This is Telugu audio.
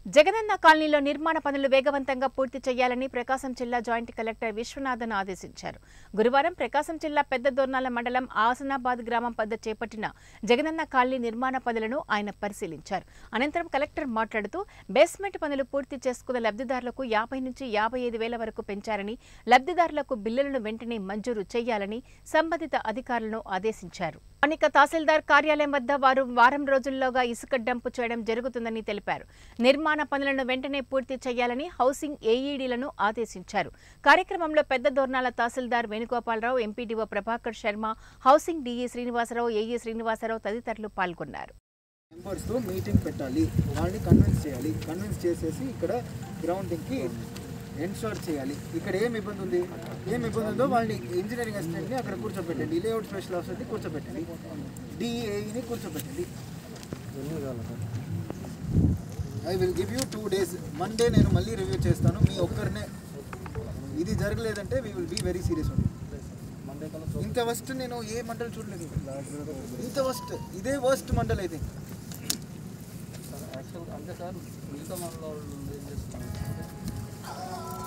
జగనన్న కాలనీలో నిర్మాణ పనులు వేగవంతంగా పూర్తి చేయాలని ప్రకాశం జిల్లా జాయింట్ కలెక్టర్ విశ్వనాథన్ ఆదేశించారు గురువారం ప్రకాశం జిల్లా పెద్ద దొర్నాల మండలం ఆసనాబాద్ గ్రామం వద్ద చేపట్టిన జగనన్న కాలనీ నిర్మాణ పనులను ఆయన పరిశీలించారు అనంతరం కలెక్టర్ మాట్లాడుతూ బేస్మెంట్ పనులు పూర్తి చేసుకున్న లబ్ధిదారులకు యాభై నుంచి యాభై ఐదు వేల వరకు పెంచారని లబ్ధిదారులకు బిల్లులను వెంటనే మంజూరు చేయాలని సంబంధిత అధికారులను ఆదేశించారు స్థానిక తహసీల్దార్ కార్యాలయం వద్ద వారు వారం రోజుల్లోగా ఇసుక డంపు చేయడం జరుగుతుందని తెలిపారు నిర్మాణ పనులను వెంటనే పూర్తి చేయాలని హౌసింగ్ ఏఈడీలను ఆదేశించారు కార్యక్రమంలో Pedda Dornala tahsildar Venugopalarao MPDO Prabhakar Sharma housing DE Srinivasarao AE Srinivasarao తదితరులు పాల్గొన్నారు మెంబర్స్తో మీటింగ్ పెట్టాలి వాళ్ళని కన్విన్స్ చేయాలి కన్విన్స్ చేసేసి ఇక్కడ గ్రౌండింగ్కి ఎన్షోర్ చేయాలి ఇక్కడ ఏం ఇబ్బంది ఉంది ఏం ఇబ్బంది ఉందో వాళ్ళని ఇంజనీరింగ్ అసిస్టెంట్ని అక్కడ కూర్చోబెట్టండి లేఅవుట్ స్పెషల్ ఆఫీసర్ని కూర్చోబెట్టండి డిఈఏని కూర్చోబెట్టండి I will give you two days Monday నేను మళ్ళీ రివ్యూ చేస్తాను మీ ఒక్కరినే ఇది జరగలేదంటే we will be very serious ఇంత వస్ట్ నేను ఏ మండలి చూడలేదు ఇంత వస్ట్ ఇదే వర్స్ట్ మండల్ అయితే యాక్చువల్ అంటే సార్ మిగతా మనలో వాళ్ళు ఏం చేస్తున్నారు